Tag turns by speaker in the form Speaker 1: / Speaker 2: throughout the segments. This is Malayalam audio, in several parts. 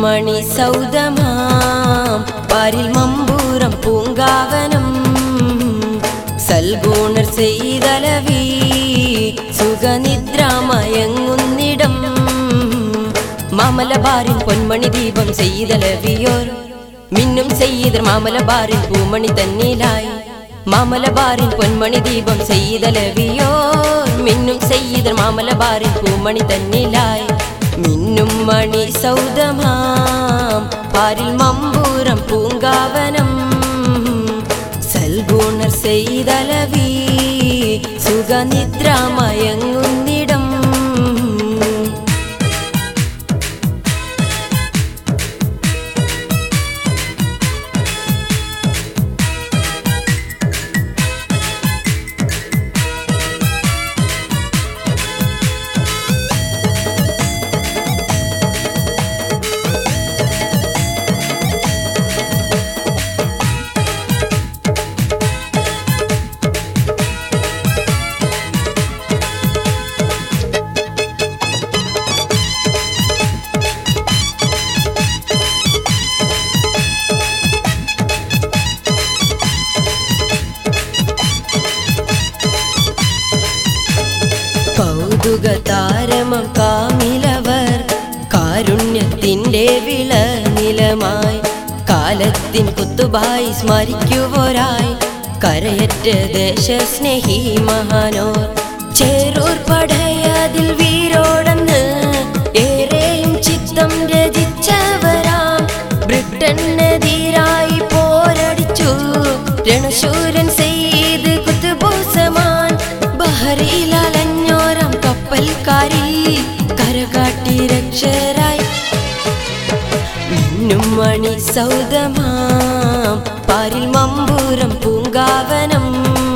Speaker 1: മണി സൗദമാം പാരിൽ മമ്പൂരം പൂങ്കാവനം സൽഗുണർ ചെയ്തലവി സുഖനിദ്രാമയങ്ങുന്നിടം മാമലബാറിൻ പൊന്മണി ദീപം ചെയ്തലവിയോർ മിന്നും ചെയ്തർ മാമലബാറിൻ പൂമണി തന്നിലായി മാമലബാറിൻ പൊന്മണി ദീപം ചെയ്തലവിയോർ മിന്നും ചെയ്തർ മാമലബാറിൻ പൂമണി തന്നിലായി മിന്നും മണി സൗദമാം പാരിൽ മമ്പൂരം പൂങ്കാവനം സൽഗുണർ ചെയ്തലവി സുഖനിദ്രാമയങ്ങുന്നിടം കൗതുക താരമം കാമിലവർ കാരുണ്യത്തിൻ്റെ വിള നിലമായി കാലത്തിൻ കുത്തുബായി സ്മരിക്കുവോരായി കരയറ്റ ദേശസ്നേഹി മഹാനോർ ചേരൂർ പടയതിൽ വീരോടന്ന് ഏറെയും ചിത്തം രചിച്ചവരാം ബ്രിട്ടനെതിരായി പോരടിച്ചു രണശൂരൻ ചെയ്ത് കുത്തുബോസമാൻ ബഹറിയിലഞ്ഞോരം കപ്പൽക്കാരിൽ കരകാട്ടി രക്ഷരായി മിന്നും മണി സൗദമാം പാരിൽ മമ്പൂരം പൂങ്കാവനം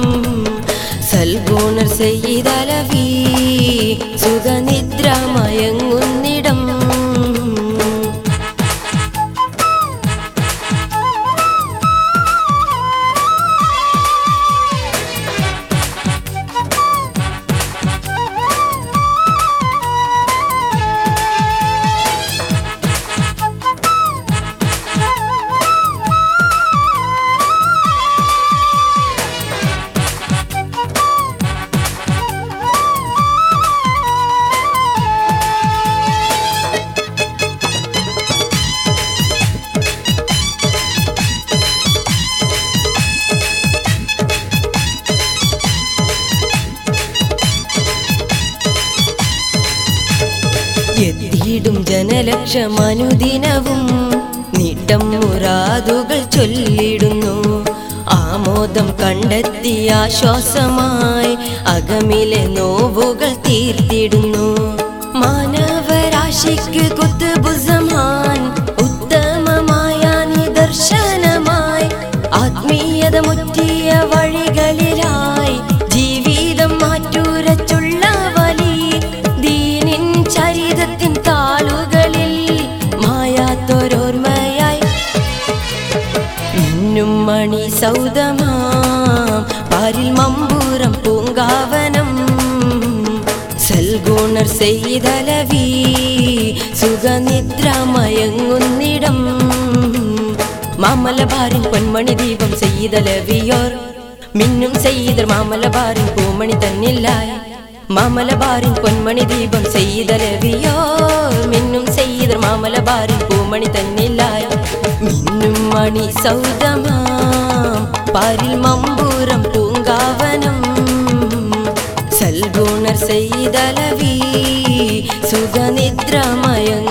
Speaker 1: സൽഗുണർ ചെയ്തലവി സുഖനിദ്രാമയങ്ങുന്നിടം എത്തിയിടും ജനലക്ഷമനുദിനവും നീട്ടം മുറാതുകൾ ചൊല്ലിടുന്നു ആമോദം കണ്ടെത്തി ആശ്വാസമായി അകമിലെ നോവുകൾ തീർത്തിടുന്നു മാനവരാശിക്ക് കുത്തുബുസമാൻ ഉത്തമമായ നിദർശനമായി ആത്മീയത മുറ്റിയ വഴികളിലായി ജീവിതം മാറ്റൂരച്ചുള്ള വലി ദീനിൻ ചരിതത്തിൻ താളുകളിൽ മായാത്തൊരോർമ്മയായി മിന്നും മണി സൗദമാം പാരിൽ മമ്പൂരം പൂങ്കാവനം സൽഗുണർ ചെയ്തലവി സുഖനിദ്രാമയങ്ങുന്നിടം മാമലബാറിൻ പൊന്മണി ദീപം ചെയ്തലവിയോർ മിന്നും ചെയ്തർ മാമലബാറിൻ പൂമണി തന്നില്ലായി മാമലബാറിൻ പൊന്മണി ദീപം ചെയ്തലവിയോർ മിന്നും ചെയ്തർ മാമലബാറിൻ പൂമണി തന്നില്ലായി മിന്നും മണി സൗദമാം പാരിൽ മമ്പൂരം പൂങ്കാവനം സൽഗുണർ ചെയ്തലവി സുഖനിദ്രമയങ്ങ